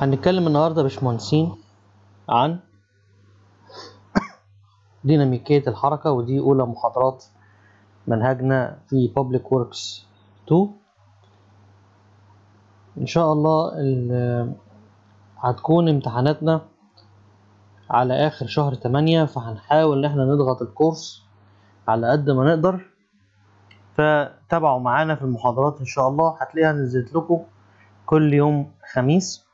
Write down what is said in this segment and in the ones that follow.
هنتكلم النهاردة يا باشمهندسين عن ديناميكية الحركة ودي أولى محاضرات منهجنا في Public Works 2 إن شاء الله ال- هتكون امتحاناتنا على آخر شهر تمانية فهنحاول إن احنا نضغط الكورس على قد ما نقدر فتابعوا معانا في المحاضرات إن شاء الله هتلاقيها نزلت لكم كل يوم خميس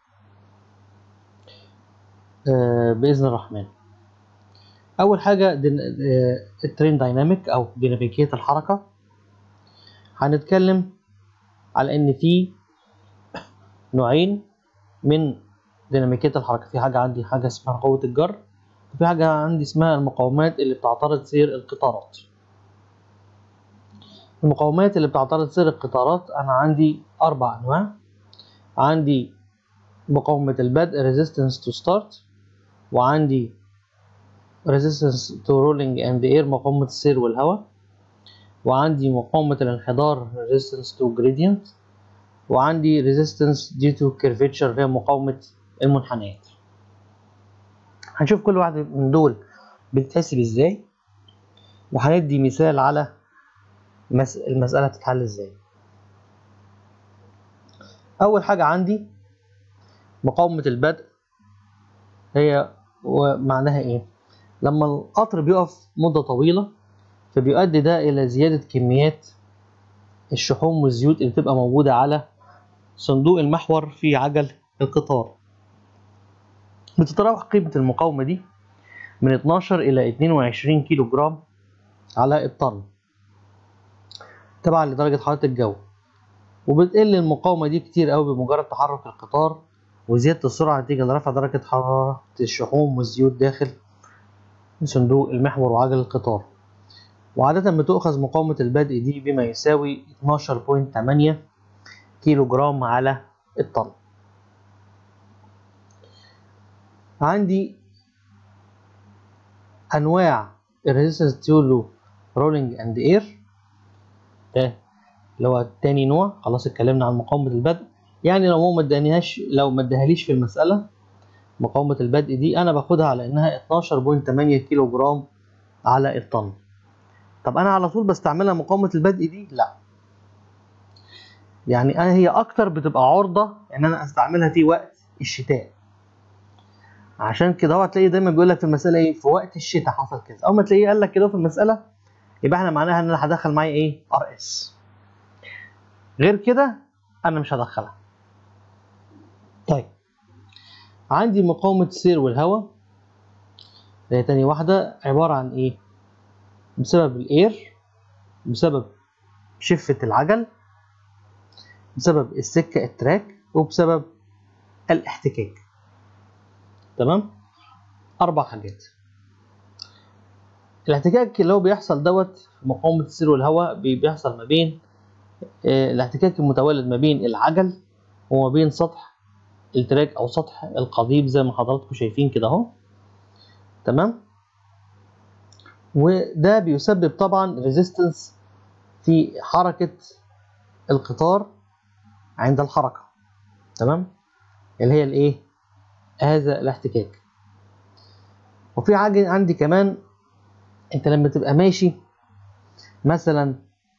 آه، بإذن الرحمن أول حاجة دين- آه، الترين دايناميك أو ديناميكية الحركة هنتكلم على إن في نوعين من ديناميكية الحركة في حاجة عندي حاجة اسمها قوة الجر وفي حاجة عندي اسمها المقاومات اللي بتعترض سير القطارات المقاومات اللي بتعترض سير القطارات أنا عندي أربع أنواع عندي مقاومة البدء resistance to start وعندي resistance to rolling and air مقاومة السير والهواء وعندي مقاومة الانحدار resistance to gradient وعندي resistance due to curvature اللي هي مقاومة المنحنيات هنشوف كل واحد من دول بتتحسب ازاي وهندي مثال على مس- المسألة تتحل ازاي أول حاجة عندي مقاومة البدء هي ومعناها ايه لما القطر بيقف مدة طويلة فبيؤدي ده إلى زيادة كميات الشحوم والزيوت اللي بتبقى موجودة على صندوق المحور في عجل القطار بتتراوح قيمة المقاومة دي من 12 إلى 22 كيلو جرام على الطن تبعا لدرجة حرارة الجو وبتقل المقاومة دي كتير أوي بمجرد تحرك القطار وزيادة السرعة نتيجة لرفع درجة حرارة الشحوم والزيوت داخل صندوق المحور وعجل القطار وعادة بتؤخذ مقاومة البدء دي بما يساوي 12.8 كيلو جرام على الطن عندي أنواع الريزيستنس تيولو رولينج اند اير ده اللي هو تاني نوع خلاص اتكلمنا عن مقاومة البدء يعني لو هو ما ادانيهاش لو ما اداهاليش في المسألة مقاومة البدء دي أنا باخدها على إنها 12.8 كيلو جرام على الطن طب أنا على طول بستعملها مقاومة البدء دي؟ لأ يعني أنا هي أكتر بتبقى عرضة إن أنا أستعملها في وقت الشتاء عشان كده هو هتلاقي دايما بيقول لك في المسألة إيه في وقت الشتاء حصل كذا أول ما تلاقيه قال لك كده في المسألة يبقى إحنا معناها إن أنا هدخل معايا إيه؟ ار اس غير كده أنا مش هدخلها طيب عندي مقاومة السير والهواء اللي هي تاني واحدة عبارة عن إيه؟ بسبب الإير بسبب شفة العجل بسبب السكة التراك وبسبب الاحتكاك تمام؟ أربع حاجات الاحتكاك اللي هو بيحصل دوت في مقاومة السير والهواء بي- بيحصل ما بين آه، الاحتكاك المتولد ما بين العجل وما بين سطح التراك او سطح القضيب زي ما حضراتكم شايفين كده اهو تمام وده بيسبب طبعا ريزيستنس في حركة القطار عند الحركة تمام اللي هي الايه هذا الاحتكاك وفي حاجة عندي كمان انت لما تبقى ماشي مثلا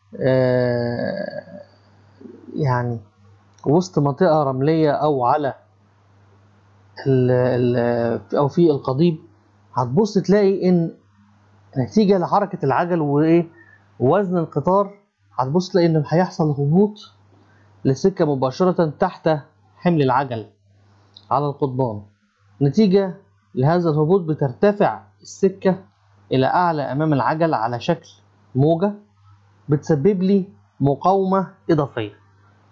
آه يعني وسط منطقة رملية أو على ال ال أو في القضيب هتبص تلاقي إن نتيجة لحركة العجل وإيه ووزن القطار هتبص تلاقي إن هيحصل هبوط للسكة مباشرة تحت حمل العجل على القضبان نتيجة لهذا الهبوط بترتفع السكة إلى أعلى أمام العجل على شكل موجة بتسبب لي مقاومة إضافية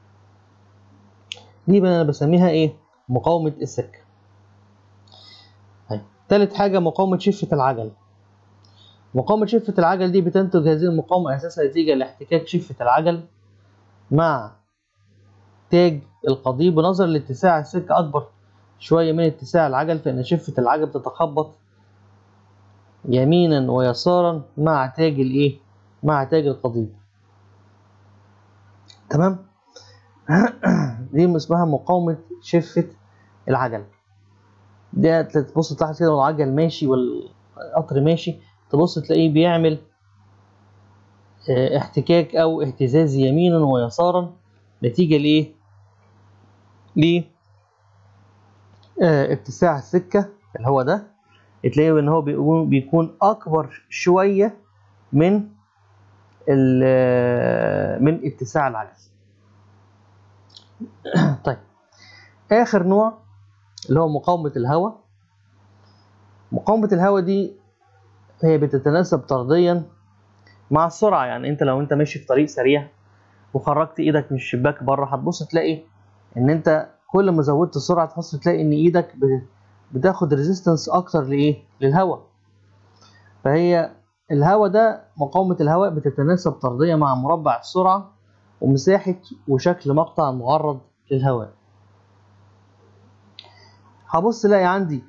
دي بقى انا بسميها ايه مقاومة السكة طيب تالت حاجة مقاومة شفة العجل مقاومة شفة العجل دي بتنتج هذه المقاومة أساسا نتيجة لاحتكاك شفة العجل مع تاج القضيب ونظرا لاتساع السكة أكبر شوية من اتساع العجل فإن شفة العجل بتتخبط يمينا ويسارا مع تاج الايه مع تاج القضيب تمام دي اسمها مقاومة شفة العجل ده تبص تلاحظ كده العجل ماشي والقطر ماشي تبص تلاقيه بيعمل احتكاك او اهتزاز يمينا ويسارا نتيجة لايه؟ ل اتساع السكة اللي هو ده تلاقيه ان هو بيكون بيكون اكبر شوية من من اتساع العجل طيب اخر نوع اللي هو مقاومة الهواء مقاومة الهواء دي هي بتتناسب طرديا مع السرعة يعني انت لو انت ماشي في طريق سريع وخرجت ايدك من الشباك بره هتبص تلاقي ان انت كل ما زودت السرعة تبص تلاقي ان ايدك بتاخد ريزيستنس اكتر لايه للهواء فهي الهواء ده مقاومة الهواء بتتناسب طرديا مع مربع السرعة ومساحة وشكل مقطع معرض للهواء هبص الاقي عندي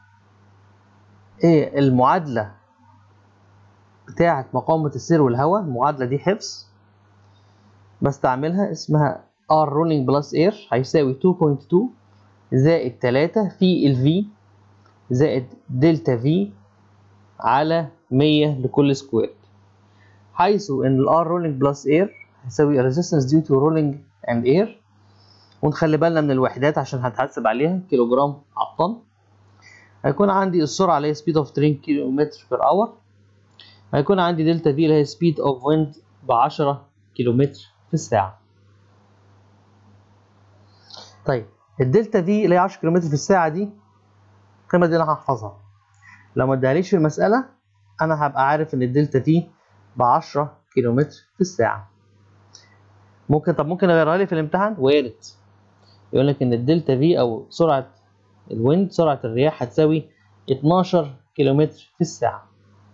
ايه المعادلة بتاعة مقاومة السير والهواء المعادلة دي حفظ بستعملها اسمها R rolling plus air هيساوي 2.2 زائد 3 في ال V زائد دلتا V على 100 لكل سكوير حيث ان ال R rolling plus air هيساوي resistance due to rolling and air ونخلي بالنا من الوحدات عشان هتحسب عليها كيلو جرام على الطن هيكون عندي السرعة اللي هي speed of 10 كيلو متر بير اور هيكون عندي دلتا في اللي هي speed of wind ب 10 كيلو متر في الساعة طيب الدلتا في اللي هي 10 كيلو متر في الساعة دي القيمة دي أنا هحفظها لو ما ادهاليش في المسألة أنا هبقى عارف إن الدلتا في ب 10 كيلو متر في الساعة ممكن طب ممكن أغيرها لي في الامتحان وارد يقول لك إن الدلتا في أو سرعة الويند سرعة الرياح هتساوي 12 كيلو متر في الساعة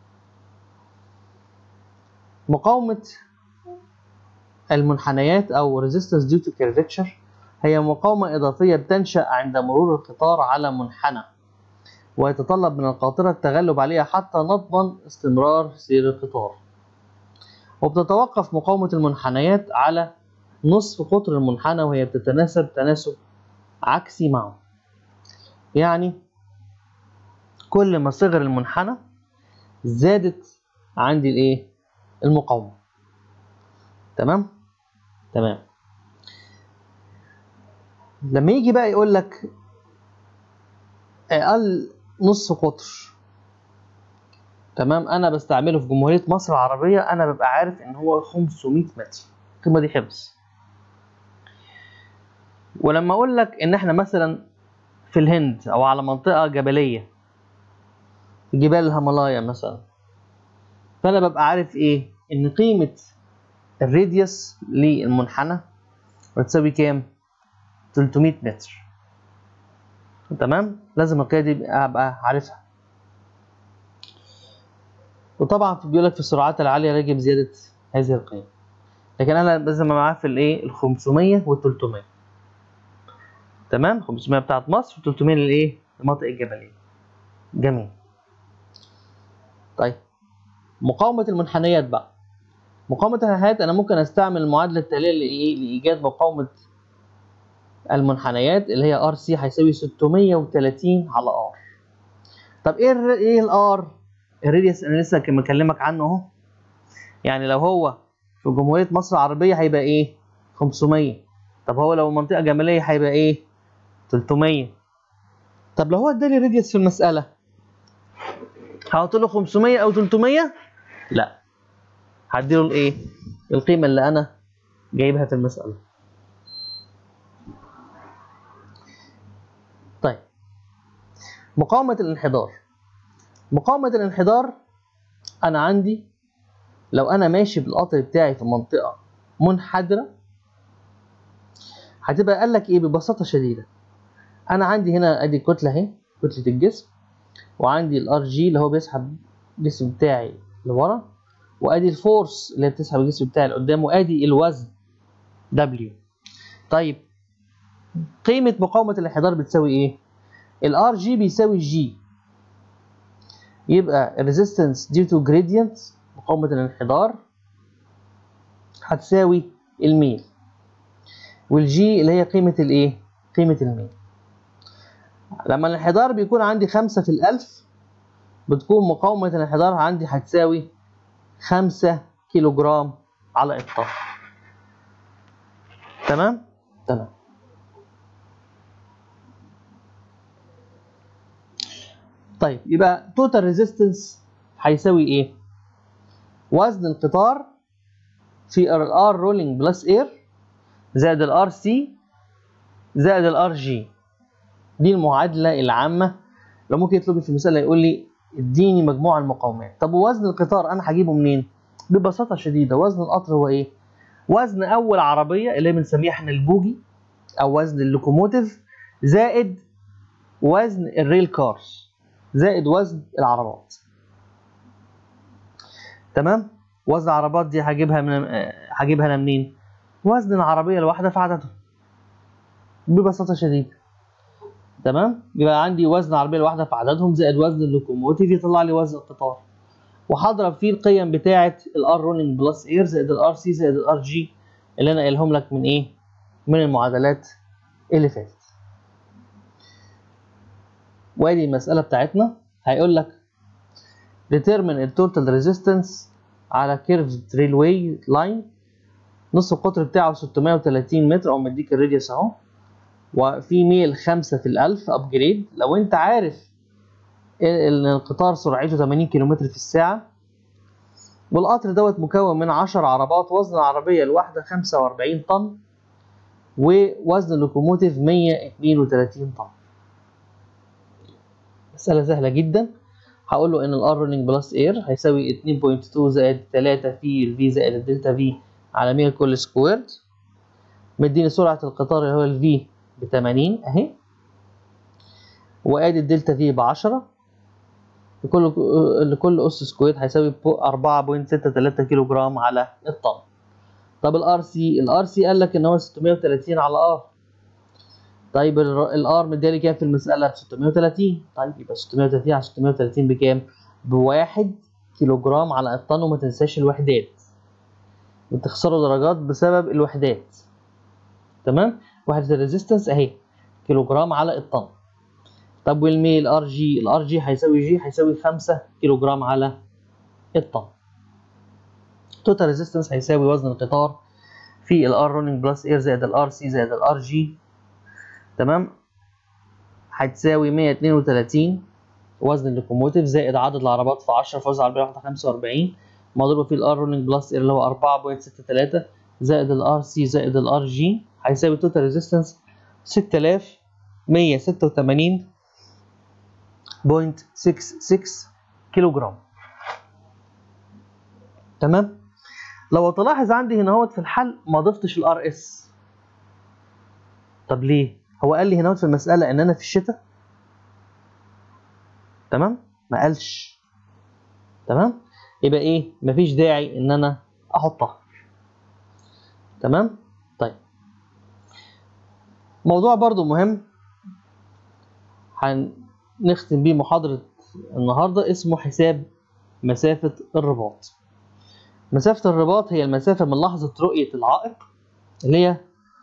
مقاومة المنحنيات أو resistance due to curvature هي مقاومة إضافية بتنشأ عند مرور القطار على منحنى ويتطلب من القاطرة التغلب عليها حتى نضمن استمرار سير القطار وبتتوقف مقاومة المنحنيات على نصف قطر المنحنى وهي بتتناسب تناسب عكسي معه يعني كل ما صغر المنحنى زادت عندي الايه المقاومة تمام تمام لما يجي بقى يقول لك اقل نص قطر تمام انا بستعمله في جمهورية مصر العربية انا ببقى عارف ان هو 500 متر القيمة دي حفظ ولما اقول لك ان احنا مثلا في الهند او على منطقة جبلية جبال الهيمالايا مثلا فانا ببقى عارف ايه ان قيمة الراديوس للمنحنى بتساوي كام 300 متر تمام لازم القيمة دي ابقى عارفها وطبعا بيقول لك في السرعات العالية يجب زيادة هذه القيم لكن انا لازم ابقى معاه في الايه ال 500 وال 300 تمام 500 بتاعت مصر و 300 للايه المناطق الجبلية جميل طيب مقاومة المنحنيات بقى مقاومة المنحنيات أنا ممكن أستعمل المعادلة التالية لإيه؟ لإيجاد مقاومة المنحنيات اللي هي ار سي هيساوي 630 على ار طب ايه ال ايه الار الراديوس انا لسه مكلمك عنه اهو يعني لو هو في جمهورية مصر العربية هيبقى ايه 500 طب هو لو منطقة جبلية هيبقى ايه 300 طب لو هو اداني راديوس في المسألة هحط له 500 او 300 لا هديله الايه القيمة اللي انا جايبها في المسألة طيب مقاومة الانحدار مقاومة الانحدار أنا عندي لو أنا ماشي بالقطر بتاعي في منطقة منحدرة هتبقى قال لك إيه ببساطة شديدة أنا عندي هنا أدي كتلة أهي كتلة الجسم وعندي الار جي اللي هو بيسحب الجسم بتاعي لورا وأدي الفورس اللي بتسحب الجسم بتاعي لقدام وأدي الوزن دبليو طيب قيمة مقاومة الانحدار بتساوي ايه؟ الار جي بيساوي جي يبقى resistance due to gradient مقاومة الانحدار هتساوي الميل والجي اللي هي قيمة الايه؟ قيمة الميل لما الانحدار بيكون عندي خمسة في الألف بتكون مقاومة الانحدار عندي هتساوي خمسة كيلو جرام على الطن تمام؟ تمام طيب يبقى توتال ريزيستنس هيساوي ايه؟ وزن القطار في الار رولينج بلس اير زائد الار سي زائد الار جي دي المعادله العامه لو ممكن يطلب لي في المساله يقول لي اديني مجموع المقاومات طب ووزن القطار انا هجيبه منين ببساطه شديده وزن القطر هو ايه وزن اول عربيه اللي بنسميها احنا البوجي او وزن اللوكوموتيف زائد وزن الريل كارز زائد وزن العربات تمام وزن العربات دي هجيبها من هجيبها انا منين وزن العربيه الواحده في عددهم ببساطه شديده تمام يبقى عندي وزن العربيه الواحده في عددهم زائد وزن اللوكوموتيف يطلع لي وزن القطار وهضرب فيه القيم بتاعه الار رولينج بلس اير زائد الار سي زائد الار جي اللي انا قايلهم لك من ايه من المعادلات اللي فاتت وادي المساله بتاعتنا هيقول لك determine the total resistance على curved railway line نص القطر بتاعه 630 متر او مديك الراديوس اهو وفي ميل 5 في الألف ابجريد لو انت عارف ان القطار سرعته 80 كم في الساعة والقطر دوت مكون من 10 عربات وزن العربية الواحدة 45 طن ووزن اللوكوموتيف 132 طن مسألة سهلة جدا هقول له ان الار رولينج بلس اير هيساوي 2.2 زائد 3 في الفي زائد الدلتا في على 100 كل سكويرد مديني سرعة القطار اللي هو الفي ب 80 اهي وادي الدلتا في ب 10 لكل لكل اس سكوير هيساوي 4.63 كيلو جرام على الطن طب الار سي الار سي قال لك ان هو 630 على ار طيب الار مديالي كام في المساله ب 630 طيب يبقى 630 على 630 بكام بواحد كيلو جرام على الطن وما تنساش الوحدات بتخسروا درجات بسبب الوحدات تمام وحده الريزيستنس اهي كيلو جرام على الطن طب والميل ار جي الار جي هيساوي جي هيساوي 5 كيلو جرام على الطن توتال ريزيستنس هيساوي وزن القطار في الار رونينج بلس اير زائد الار سي زائد الار جي تمام هتساوي 132 وزن اللوكوموتيف زائد عدد العربات في 10 في وزن العربيه واحده 45 مضروبه في الار رولينج بلس اير اللي هو 4.63 زائد الار سي زائد الار جي هيساوي توتال ريزيستنس 6186.66 كيلو جرام تمام لو تلاحظ عندي هنا اهوت في الحل ما ضفتش الار اس طب ليه هو قال لي هنا في المساله ان انا في الشتاء تمام ما قالش تمام يبقى ايه مفيش داعي ان انا احطها تمام طيب موضوع برضو مهم هنختم بيه محاضرة النهاردة اسمه حساب مسافة الرباط مسافة الرباط هي المسافة من لحظة رؤية العائق اللي هي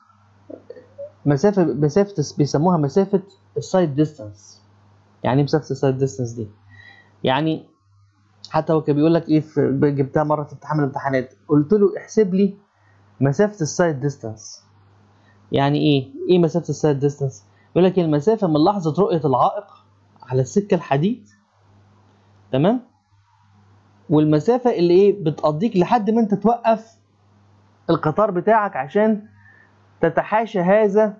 مسافة مسافة بيسموها مسافة السايد ديستانس يعني ايه مسافة السايد ديستانس دي؟ يعني حتى هو كان بيقول لك ايه في جبتها مرة في امتحان من الامتحانات قلت له احسب لي مسافة السايد ديستانس يعني ايه؟ ايه مسافة السايد ديستانس؟ يقول لك المسافة من لحظة رؤية العائق على السكة الحديد تمام؟ والمسافة اللي ايه بتقضيك لحد ما انت توقف القطار بتاعك عشان تتحاشى هذا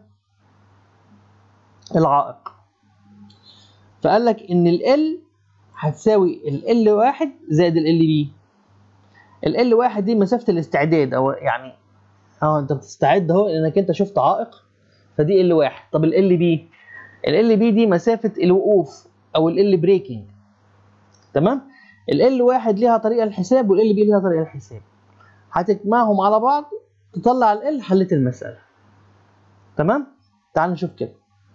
العائق فقال لك ان ال L هتساوي ال L واحد زائد ال L B ال L واحد دي مسافة الاستعداد او يعني اه انت بتستعد اهو لانك انت شفت عائق فدي ال واحد طب ال L B ال L B دي مسافة الوقوف او ال L بريكنج تمام ال L واحد ليها طريقة الحساب وال L B ليها طريقة الحساب هتجمعهم على بعض تطلع ال L حلت المسألة تمام تعال نشوف كده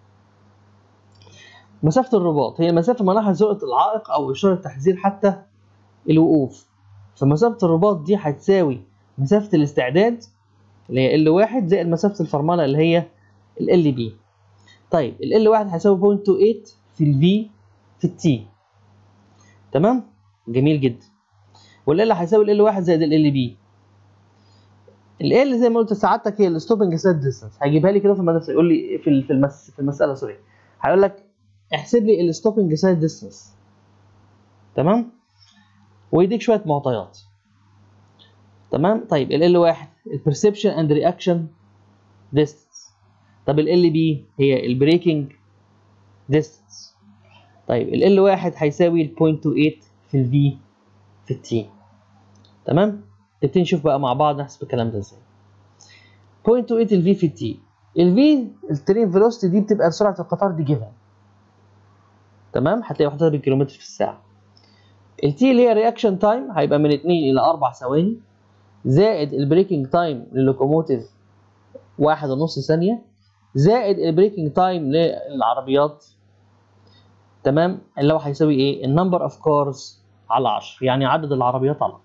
مسافة الرباط هي المسافة مناحة زاوية العائق أو إشارة تحذير حتى الوقوف فمسافة الرباط دي هتساوي مسافة الاستعداد اللي هي ال واحد زائد مسافة الفرملة اللي هي ال ال بي طيب ال L1 هيساوي 0.28 في ال V في ال T تمام جميل جدا وال L هيساوي ال L1 زائد ال LB ال L زي ما قلت سعادتك هي الستوبنج سيت ديستانس هيجيبها لي كده في المدرسه يقول لي في في المس في المساله سوري هيقول لك احسب لي الستوبنج سيت ديستانس تمام ويديك شويه معطيات تمام طيب ال L1 البرسبشن اند رياكشن ديستانس طب ال LB هي البريكنج ديستانس طيب ال L1 هيساوي ال 0.28 في ال V في ال T تمام نبتدي نشوف بقى مع بعض نحسب الكلام ده ازاي 0.28 ال V في ال T ال V الترين فيلوسيتي دي بتبقى سرعه القطار دي جيفن تمام هتلاقي محطوطه بالكيلومتر في الساعه ال T اللي هي رياكشن تايم هيبقى من 2 الى 4 ثواني زائد البريكنج تايم للوكوموتيف واحد ونص ثانية زائد البريكنج تايم للعربيات تمام اللي هو هيساوي ايه؟ النمبر اوف كارز على 10 يعني عدد العربيات على 10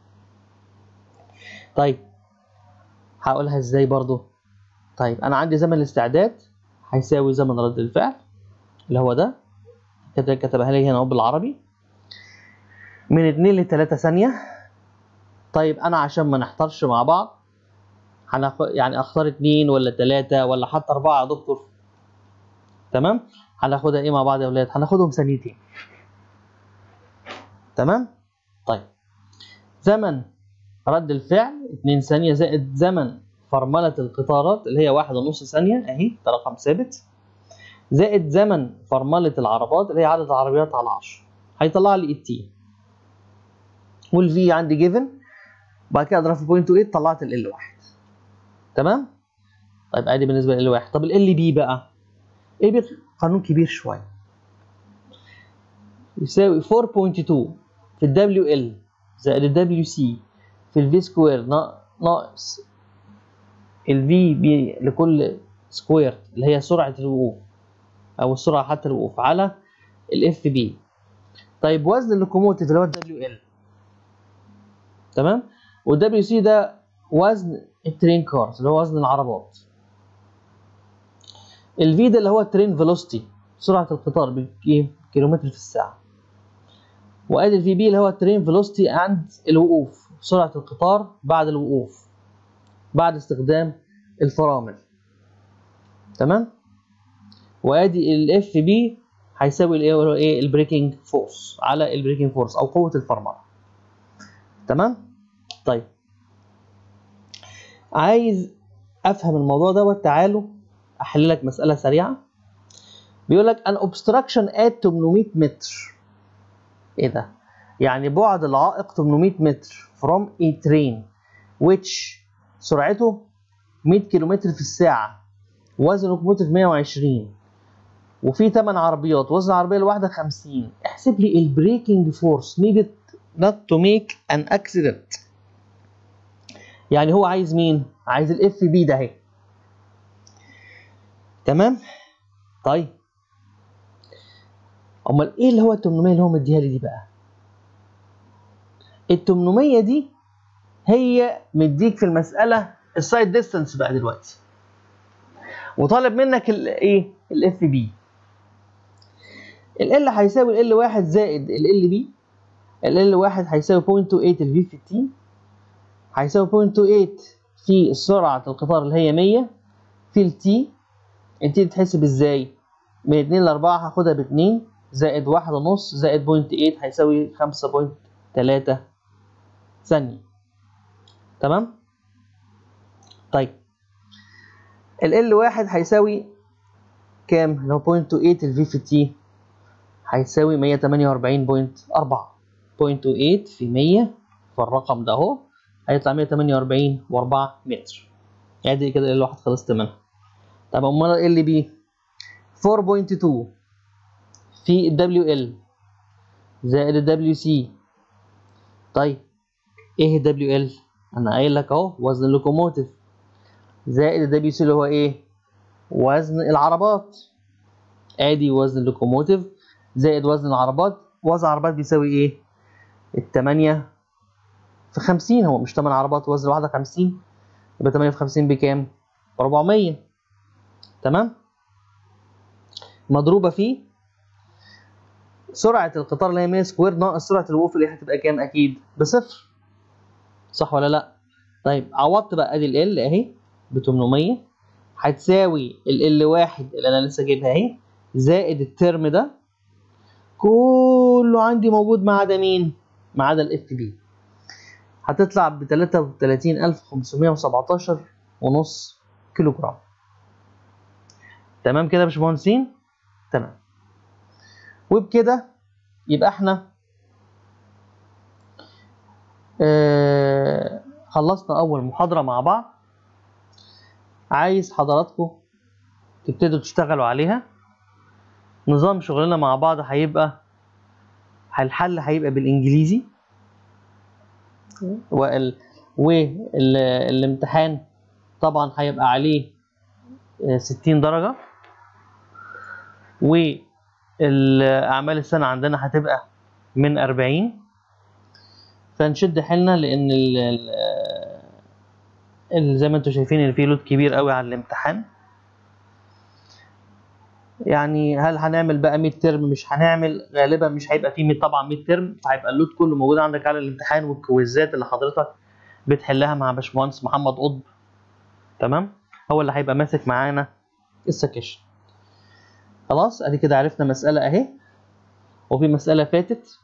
طيب هقولها ازاي برضو؟ طيب انا عندي زمن الاستعداد هيساوي زمن رد الفعل اللي هو ده كده كتبها لي هنا اهو بالعربي من 2 ل 3 ثانية طيب انا عشان ما نحتارش مع بعض هناخ... يعني اختار اتنين ولا تلاتة ولا حتى اربعة يا دكتور تمام هناخدها ايه مع بعض يا ولاد هناخدهم ثانيتين تمام طيب زمن رد الفعل اتنين ثانية زائد زمن فرملة القطارات اللي هي واحد ونص ثانية اهي ده رقم ثابت زائد زمن فرملة العربات اللي هي عدد العربيات على 10 هيطلع لي التي والفي عندي جيفن بعد كده اضرب في 0.8 طلعت ال L1 تمام طيب ادي بالنسبه لل واحد طب ال بي بقى ال بي قانون كبير شويه يساوي 4.2 في ال دبليو ال زائد ال دبليو سي في ال في سكوير ناقص ال في بي لكل سكوير اللي هي سرعه الوقوف او السرعه حتى الوقوف على الاف بي طيب وزن اللوكوموتيف اللي هو الدبليو ال تمام والدبليو سي ده وزن الترين كارز اللي هو وزن العربات الفي ده اللي هو الترين فيلوسيتي سرعه القطار بكيلومتر في الساعه وادي الفي بي اللي هو الترين فيلوسيتي عند الوقوف سرعه القطار بعد الوقوف بعد استخدام الفرامل تمام وادي الاف بي هيساوي الايه ايه البريكنج فورس على البريكنج فورس او قوه الفرمله تمام طيب عايز افهم الموضوع دوت تعالوا احل لك مساله سريعه بيقول لك ان obstruction at 800 متر ايه ده يعني بعد العائق 800 متر from a train which سرعته 100 كيلومتر في الساعه وزن لوكوموتيف 120 وفي 8 عربيات وزن العربيه الواحده 50 احسب لي البريكنج فورس needed not to make an accident يعني هو عايز مين؟ عايز الاف بي ده اهي تمام؟ طيب امال ايه اللي هو ال 800 اللي هو مديها لي دي بقى؟ ال 800 دي هي مديك في المساله السايد ديستانس بقى دلوقتي وطالب منك الايه؟ الاف بي ال ال هيساوي ال 1 زائد ال ال بي ال ال 1 هيساوي 0.28 الفي في التي هيساوي 0.28 في سرعة القطار اللي هي 100 في التي التي بتتحسب ازاي؟ من 2 ل 4 هاخدها ب 2 زائد 1 ونص زائد 0.8 هيساوي 5.3 ثانية تمام؟ طيب ال ال 1 هيساوي كام؟ اللي هو 0.28 الفي في تي هيساوي 148.4 0.28 في 100 فالرقم ده اهو هيطلع 148 و4 متر ادي كده ال واحد خلصت منها طب امال ال بي 4.2 في الدبليو ال زائد الدبليو سي طيب ايه الدبليو ال انا قايل لك اهو وزن اللوكوموتيف زائد الدبليو سي اللي هو ايه وزن العربات ادي وزن اللوكوموتيف زائد وزن العربات وزن العربات بيساوي ايه التمانية في 50 هو مش 8 عربات وزن واحدة 50 يبقى 8 في 50 بكام؟ ب 400 تمام؟ مضروبه في سرعه القطار اللي هي 100 سكوير ناقص سرعه الوقوف اللي هتبقى كام اكيد بصفر صح ولا لا طيب عوضت بقى ادي ال اهي ب 800 هتساوي ال ال واحد اللي انا لسه جايبها اهي زائد الترم ده كله عندي موجود ما عدا مين ما عدا الاف بي هتطلع ب 33517 ونص كيلو جرام تمام كده يا باشمهندسين تمام وبكده يبقى احنا آه خلصنا اول محاضره مع بعض عايز حضراتكم تبتدوا تشتغلوا عليها نظام شغلنا مع بعض هيبقى الحل هيبقى بالانجليزي وال والامتحان طبعا هيبقى عليه 60 درجة والأعمال السنة عندنا هتبقى من 40 فنشد حيلنا لأن ال ال زي ما انتم شايفين ان في لود كبير قوي على الامتحان يعني هل هنعمل بقى 100 ترم مش هنعمل غالبا مش هيبقى فيه 100 طبعا 100 ترم فهيبقى اللود كله موجود عندك على الامتحان والكويزات اللي حضرتك بتحلها مع باشمهندس محمد قطب تمام هو اللي هيبقى ماسك معانا السكشن خلاص ادي كده عرفنا مساله اهي وفي مساله فاتت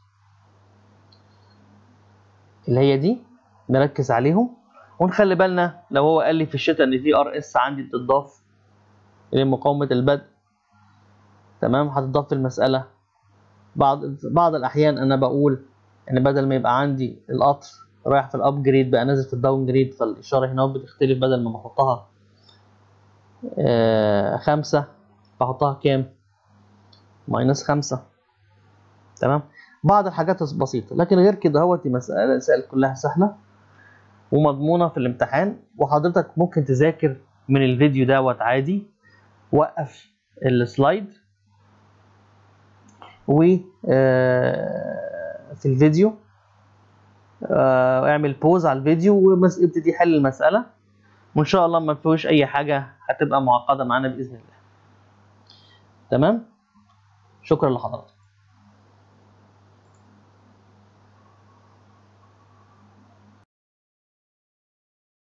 اللي هي دي نركز عليهم ونخلي بالنا لو هو قال لي في الشتاء ان في ار اس عندي بتضاف لمقاومه البدء تمام هتضاف في المساله بعض بعض الاحيان انا بقول ان بدل ما يبقى عندي القطر رايح في الابجريد بقى نازل في الداون جريد فالاشاره هنا بتختلف بدل ما بحطها آه خمسة بحطها كام ماينس خمسة تمام بعض الحاجات بسيطة لكن غير كده هو دي مسألة مسائل كلها سهلة ومضمونة في الامتحان وحضرتك ممكن تذاكر من الفيديو دوت عادي وقف السلايد و في الفيديو اعمل بوز على الفيديو وابتدي حل المسألة وان شاء الله ما فيهوش اي حاجة هتبقى معقدة معانا بإذن الله تمام شكرا لحضرتك